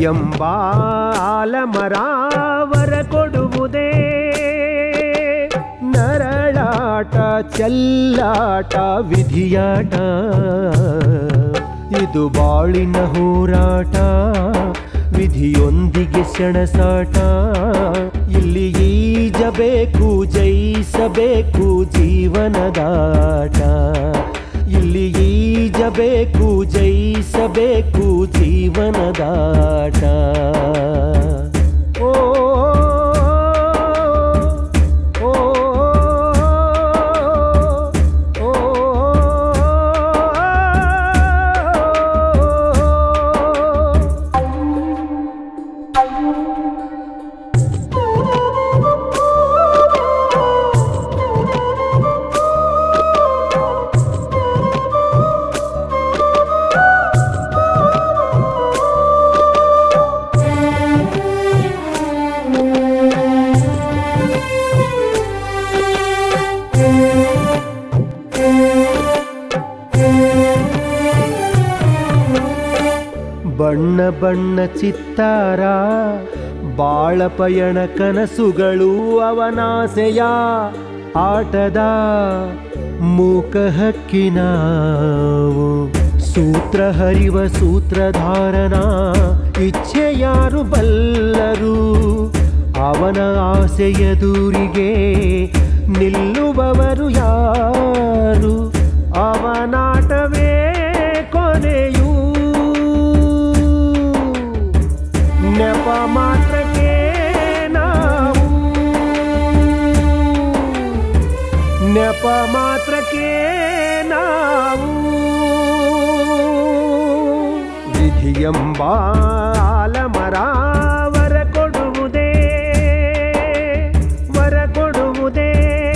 ವಿಧಿಯಂಬ ಆಲಮರಾವರ ಕೊಡುವುದೇ ನರಳಾಟ ಚೆಲ್ಲಾಟ ವಿಧಿಯಾಟ ಇದು ಬಾಳಿನ ಹೋರಾಟ ವಿಧಿಯೊಂದಿಗೆ ಸೆಣಸಾಟ ಇಲ್ಲಿ ಈಜಬೇಕು ಜಯಿಸಬೇಕು ಜೀವನದಾಟ ಇಲ್ಲಿ ಈಜಬೇಕು ಜಯಿಸಬೇಕು ಜೀವನದಾಟ ಓ ಓ ಓ ಬಣ್ಣ ಬಣ್ಣ ಚಿತ್ತಾರ ಬಾಳ ಪಯಣ ಕನಸುಗಳು ಅವನಾಸೆಯ ಆಟದ ಮೂಕ ಹಕ್ಕಿನಾವು ಸೂತ್ರ ಹರಿವ ಸೂತ್ರಧಾರನ ಇಚ್ಛೆ ಯಾರು ಬಲ್ಲರು ಅವನ ಆಸೆಯ ದೂರಿಗೆ ನಿಲ್ಲುವವರು ಯಾರು ಅವನಾಟವೇ ಕೊನೆಯೂ ನೆಪ ಮಾತ್ರಕ್ಕೆ ನಾವು ನೆಪ ಮಾತ್ರಕ್ಕೆ ನಾವು ವಿಧಿಯಂಬ ಆಲಮರಾವರ ಕೊಡುವುದೇ ವರ ಕೊಡುವುದೇ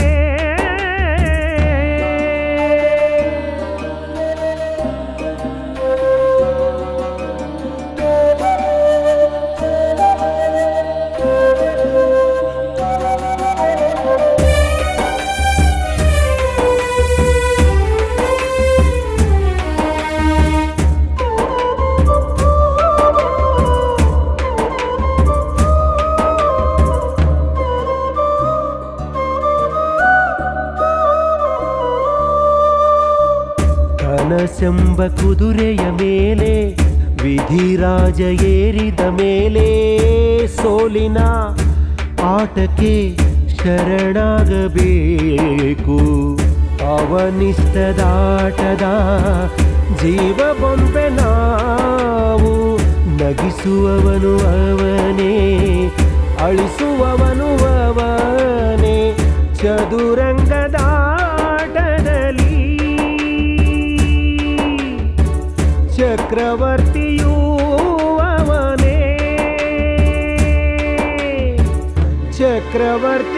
ಕನಸೆಂಬ ಕುದುರೆಯ ಮೇಲೆ ವಿಧಿರಾಜ ಏರಿದ ಮೇಲೆ ಸೋಲಿನ ಆಟಕ್ಕೆ ಶರಣಾಗಬೇಕು ಅವನಿಷ್ಟದಾಟದ ಜೀವ ಬೊಂಬೆ ನಾವು ನಗಿಸುವವನು ಅವನೇ ಅಳಿಸುವವನು ಅವನೇ ಚದುರಂಗದಾಟದಲ್ಲಿ ಚಕ್ರವರ್ತಿಯೂ ಅವನೇ ಚಕ್ರವರ್ತಿ